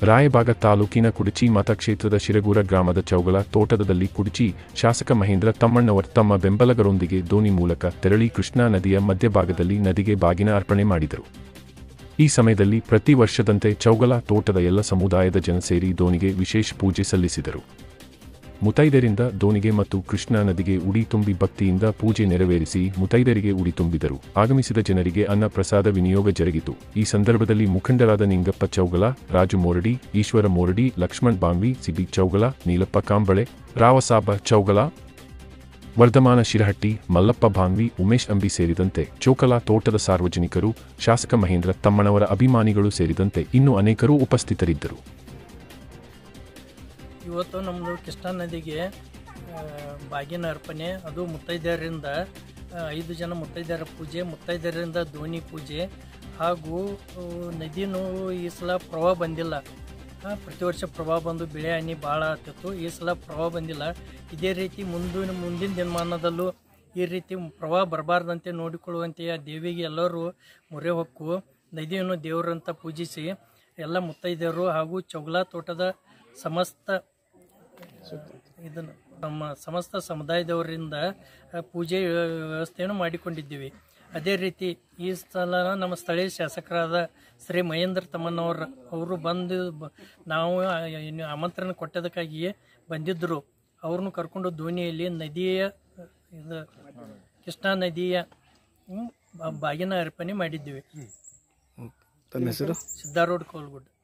ರಾಯಬಾಗ ತಾಲೂಕಿನ ಕುಡಚಿ ಮತಕ್ಷೇತ್ರದ ಶಿರಗೂರ ಗ್ರಾಮದ ಚೌಗಲ ತೋಟದಲ್ಲಿ ಕುಡಚಿ ಶಾಸಕ ಮಹೇಂದ್ರ ತಮ್ಮಣ್ಣವರ್ ತಮ್ಮ ಬೆಂಬಲಗರೊಂದಿಗೆ ದೋಣಿ ಮೂಲಕ ತೆರಳಿ ಕೃಷ್ಣಾ ನದಿಯ ಮಧ್ಯಭಾಗದಲ್ಲಿ ನದಿಗೆ ಬಾಗಿನ ಅರ್ಪಣೆ ಮಾಡಿದರು ಈ ಸಮಯದಲ್ಲಿ ಪ್ರತಿ ವರ್ಷದಂತೆ ಚೌಗಲ ತೋಟದ ಎಲ್ಲ ಸಮುದಾಯದ ಜನ ಸೇರಿ ದೋಣಿಗೆ ವಿಶೇಷ ಪೂಜೆ ಸಲ್ಲಿಸಿದರು ಮುತೈದರಿಂದ ದೋಣಿಗೆ ಮತ್ತು ಕೃಷ್ಣಾ ನದಿಗೆ ಉಡಿ ತುಂಬಿ ಭಕ್ತಿಯಿಂದ ಪೂಜೆ ನೆರವೇರಿಸಿ ಮುತೈದರಿಗೆ ಉಡಿ ತುಂಬಿದರು ಆಗಮಿಸಿದ ಜನರಿಗೆ ಅನ್ನ ಪ್ರಸಾದ ವಿನಿಯೋಗ ಜರುಗಿತು ಈ ಸಂದರ್ಭದಲ್ಲಿ ಮುಖಂಡರಾದ ನಿಂಗಪ್ಪ ಚೌಗಲ ರಾಜು ಮೋರಡಿ ಈಶ್ವರ ಮೋರಡಿ ಲಕ್ಷ್ಮಣ್ ಬಾಂಗ್ವಿ ಸಿಬಿ ಚೌಗಲ ನೀಲಪ್ಪ ಕಾಂಬಳೆ ರಾವಸಾಬ ಚೌಗಲ ವರ್ಧಮಾನ ಶಿರಹಟ್ಟಿ ಮಲ್ಲಪ್ಪ ಭಾಂಗ್ವಿ ಉಮೇಶ್ ಅಂಬಿ ಸೇರಿದಂತೆ ಚೋಕಲ ತೋಟದ ಸಾರ್ವಜನಿಕರು ಶಾಸಕ ಮಹೇಂದ್ರ ತಮ್ಮಣ್ಣವರ ಅಭಿಮಾನಿಗಳು ಸೇರಿದಂತೆ ಇನ್ನೂ ಅನೇಕರು ಉಪಸ್ಥಿತರಿದ್ದರು ಇವತ್ತು ನಮ್ಮದು ಕೃಷ್ಣಾ ನದಿಗೆ ಆ, ಬಾಗಿನ ಅರ್ಪಣೆ ಅದು ಮುತ್ತೈದೆಯರಿಂದ ಆ, ಐದು ಜನ ಮುತ್ತೈದೆಯರ ಪೂಜೆ ಮುತ್ತೈದೆಯರಿಂದ ದೋಣಿ ಪೂಜೆ ಹಾಗೂ ಆ, ನದಿನೂ ಈ ಸಲ ಪ್ರವಾಹ ಬಂದಿಲ್ಲ ಆ, ಪ್ರತಿ ವರ್ಷ ಪ್ರವಾಹ ಬಂದು ಬೆಳೆ ಹಾನಿ ಭಾಳ ಆಗ್ತಿತ್ತು ಈ ಸಲ ಪ್ರವಾಹ ಬಂದಿಲ್ಲ ಇದೇ ರೀತಿ ಮುಂದಿನ ಮುಂದಿನ ದಿನಮಾನದಲ್ಲೂ ಈ ರೀತಿ ಪ್ರವಾಹ ಬರಬಾರ್ದಂತೆ ನೋಡಿಕೊಳ್ಳುವಂತೆ ಆ ದೇವಿಗೆ ಎಲ್ಲರೂ ಮೊರೆ ಹೊಕ್ಕು ನದಿಯನ್ನು ದೇವರಂತ ಪೂಜಿಸಿ ಎಲ್ಲ ಮುತ್ತೈದೆಯರು ಹಾಗೂ ಚೌಗಲಾ ತೋಟದ ಸಮಸ್ತ ಇದನ್ನು ನಮ್ಮ ಸಮಸ್ತ ಸಮುದಾಯದವರಿಂದ ಆ, ಪೂಜೆ ವ್ಯವಸ್ಥೆಯನ್ನು ಮಾಡಿಕೊಂಡಿದ್ದೀವಿ ಅದೇ ರೀತಿ ಈ ಸಲ ನಮ್ಮ ಸ್ಥಳೀಯ ಶಾಸಕರಾದ ಶ್ರೀ ಮಹೇಂದ್ರ ತಮ್ಮನವರ ಅವರು ಬಂದು ಬ- ನಾವು ಆ, ಏನು ಆಮಂತ್ರಣ ಕೊಟ್ಟದಕ್ಕಾಗಿಯೇ ಬಂದಿದ್ದರು ಅವ್ರನ್ನು ಕರ್ಕೊಂಡು ದೋಣಿಯಲ್ಲಿ ನದಿಯ ಇದು ಕೃಷ್ಣಾ ನದಿಯ ಹ್ಮ್, ಬಾ- ಬಾಗಿನ ಅರ್ಪಣೆ ಮಾಡಿದ್ದೀವಿ ತಮ್ಮ ಹೆಸರು ಸಿದ್ದಾರೂಢ ಕೋಲ್ಗುಡ್